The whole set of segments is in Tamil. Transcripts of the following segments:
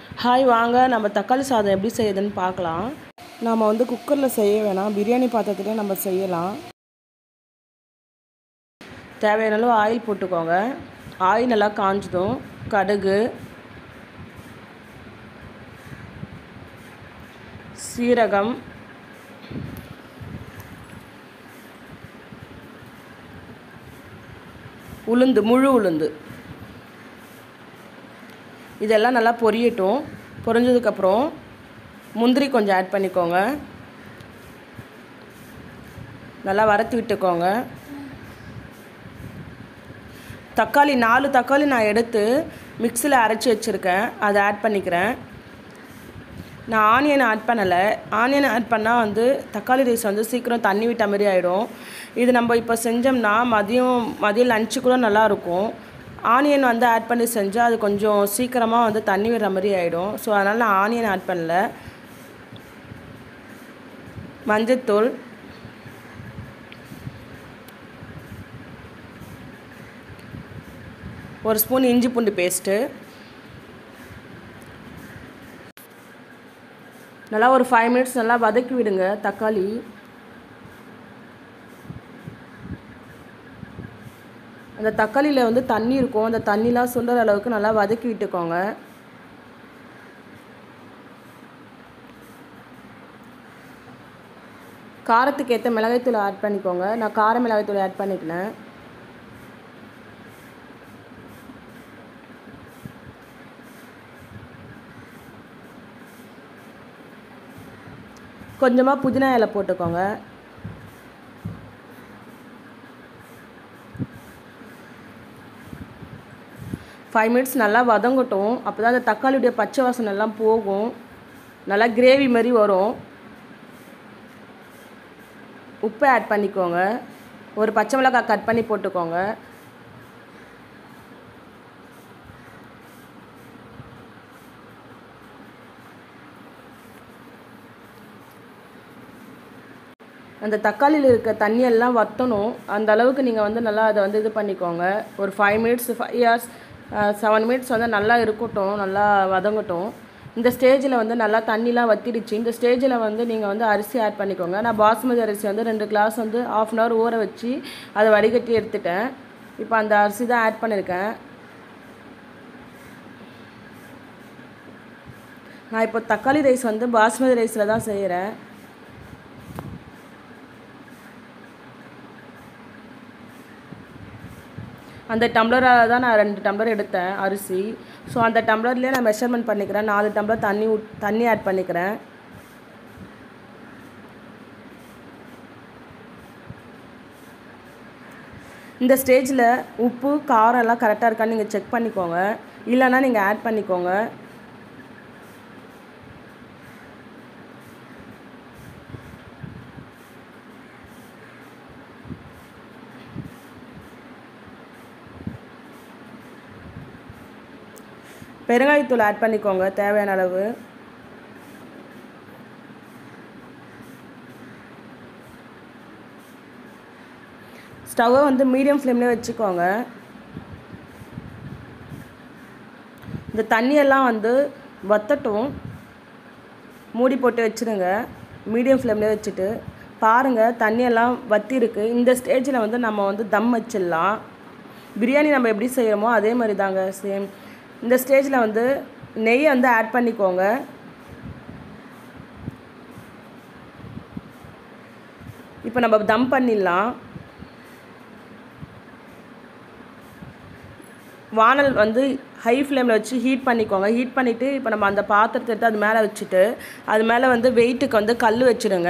ஹாய் வாங்க நம்ம தக்காளி சாதம் எப்படி செய்யுதுன்னு பார்க்கலாம் நாம் வந்து குக்கரில் செய்ய வேணாம் பிரியாணி பாத்திரத்துலேயே நம்ம செய்யலாம் தேவையான அளவு ஆயில் போட்டுக்கோங்க ஆயில் நல்லா காஞ்சதும் கடுகு சீரகம் உளுந்து முழு உளுந்து இதெல்லாம் நல்லா பொரியட்டும் பொரிஞ்சதுக்கப்புறம் முந்திரி கொஞ்சம் ஆட் பண்ணிக்கோங்க நல்லா வறுத்து விட்டுக்கோங்க தக்காளி நாலு தக்காளி நான் எடுத்து மிக்சியில் அரைச்சி வச்சுருக்கேன் அதை ஆட் பண்ணிக்கிறேன் நான் ஆனியன் ஆட் பண்ணலை ஆனியன் ஆட் பண்ணால் வந்து தக்காளி ரைஸ் வந்து சீக்கிரம் தண்ணி விட்ட மாதிரி ஆகிடும் இது நம்ம இப்போ செஞ்சோம்னா மதியம் மதியம் லஞ்சு கூட நல்லாயிருக்கும் ஆனியன் வந்து ஆட் பண்ணி செஞ்சால் அது கொஞ்சம் சீக்கிரமாக வந்து தண்ணி விடுற மாதிரி ஆகிடும் ஸோ அதனால் நான் ஆனியன் ஆட் பண்ணல மஞ்சத்தூள் ஒரு ஸ்பூன் இஞ்சி பூண்டு பேஸ்ட்டு நல்லா ஒரு ஃபைவ் மினிட்ஸ் நல்லா வதக்கி விடுங்க தக்காளி அந்த தக்காளியில் வந்து தண்ணி இருக்கும் அந்த தண்ணிலாம் சுண்டுற அளவுக்கு நல்லா வதக்கி விட்டுக்கோங்க காரத்துக்கு ஏற்ற மிளகாய்த்தூள் ஆட் பண்ணிக்கோங்க நான் கார மிளகாய்த்தூள் ஆட் பண்ணிக்கிறேன் கொஞ்சமாக புதினா இலை போட்டுக்கோங்க ஃபைவ் மினிட்ஸ் நல்லா வதங்கட்டும் அப்போ தான் அந்த தக்காளியுடைய பச்சை வாசனை எல்லாம் போகும் நல்லா கிரேவி மாதிரி வரும் உப்பு ஆட் பண்ணிக்கோங்க ஒரு பச்சை மிளகாய் கட் பண்ணி போட்டுக்கோங்க அந்த தக்காளியில் இருக்க தண்ணியெல்லாம் வற்றணும் அந்த அளவுக்கு நீங்கள் வந்து நல்லா அதை வந்து இது பண்ணிக்கோங்க ஒரு five minutes five years seven minutes வந்து நல்லா இருக்கட்டும் நல்லா வதங்கட்டும் இந்த ஸ்டேஜில் வந்து நல்லா தண்ணிலாம் வத்திடுச்சு இந்த ஸ்டேஜில் வந்து நீங்கள் வந்து அரிசி ஆட் பண்ணிக்கோங்க நான் பாஸ்மதி அரிசி வந்து ரெண்டு கிளாஸ் வந்து ஆஃப் அன் ஹவர் ஊற வச்சு அதை வடிகட்டி எடுத்துட்டேன் இப்போ அந்த அரிசி தான் ஆட் பண்ணியிருக்கேன் நான் இப்போ தக்காளி ரைஸ் வந்து பாஸ்மதி ரைஸில் தான் செய்கிறேன் அந்த டம்ளரால் தான் நான் ரெண்டு டம்ளர் எடுத்தேன் அரிசி ஸோ அந்த டம்ளர்லேயே நான் மெஷர்மெண்ட் பண்ணிக்கிறேன் நாலு டம்ளர் தண்ணி ஊத் தண்ணி ஆட் பண்ணிக்கிறேன் இந்த ஸ்டேஜில் உப்பு காரம் எல்லாம் கரெக்டாக இருக்கான்னு நீங்கள் செக் பண்ணிக்கோங்க இல்லைன்னா நீங்கள் ஆட் பண்ணிக்கோங்க பெருங்காயத்தூள் ஆட் பண்ணிக்கோங்க தேவையான அளவு ஸ்டவ்வை வந்து மீடியம் ஃப்ளேம்லேயே வச்சுக்கோங்க இந்த தண்ணியெல்லாம் வந்து வத்தட்டும் மூடி போட்டு வச்சுருங்க மீடியம் ஃப்ளேம்லேயே வச்சுட்டு பாருங்கள் தண்ணியெல்லாம் வத்திருக்கு இந்த ஸ்டேஜில் வந்து நம்ம வந்து தம் வச்சிடலாம் பிரியாணி நம்ம எப்படி செய்கிறோமோ அதே மாதிரி தாங்க சேம் இந்த ஸ்டேஜில் வந்து நெய்யை வந்து ஆட் பண்ணிக்கோங்க இப்போ நம்ம தம் பண்ணிடலாம் வானல் வந்து ஹை ஃப்ளேமில் வச்சு ஹீட் பண்ணிக்கோங்க ஹீட் பண்ணிவிட்டு இப்போ நம்ம அந்த பாத்திரத்தை எடுத்து அது மேலே வச்சுட்டு அது மேலே வந்து வெயிட்டுக்கு வந்து கல் வச்சுடுங்க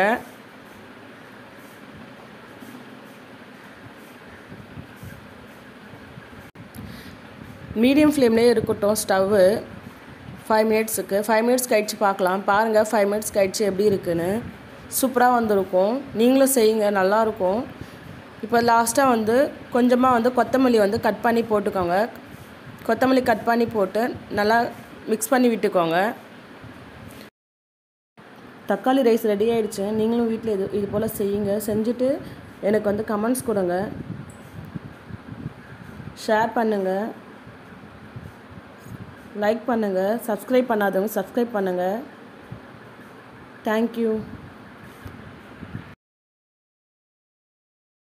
மீடியம் ஃப்ளேம்லேயே இருக்கட்டும் ஸ்டவ்வு ஃபைவ் மினிட்ஸுக்கு ஃபைவ் மினிட்ஸ் கழிச்சு பார்க்கலாம் பாருங்கள் ஃபைவ் மினிட்ஸ் கழிச்சு எப்படி இருக்குன்னு சூப்பராக வந்திருக்கும் நீங்களும் செய்யுங்க நல்லாயிருக்கும் இப்போ லாஸ்ட்டாக வந்து கொஞ்சமாக வந்து கொத்தமல்லி வந்து கட் பண்ணி போட்டுக்கோங்க கொத்தமல்லி கட் பண்ணி போட்டு நல்லா மிக்ஸ் பண்ணி விட்டுக்கோங்க தக்காளி ரைஸ் ரெடி ஆயிடுச்சு நீங்களும் வீட்டில் இது இது போல் செய்யுங்க செஞ்சுட்டு எனக்கு வந்து கமெண்ட்ஸ் கொடுங்க ஷேர் பண்ணுங்கள் லைக் பண்ணுங்கள் சப்ஸ்கிரைப் பண்ணாதவங்க சப்ஸ்கிரைப் பண்ணுங்கள் தேங்க்யூ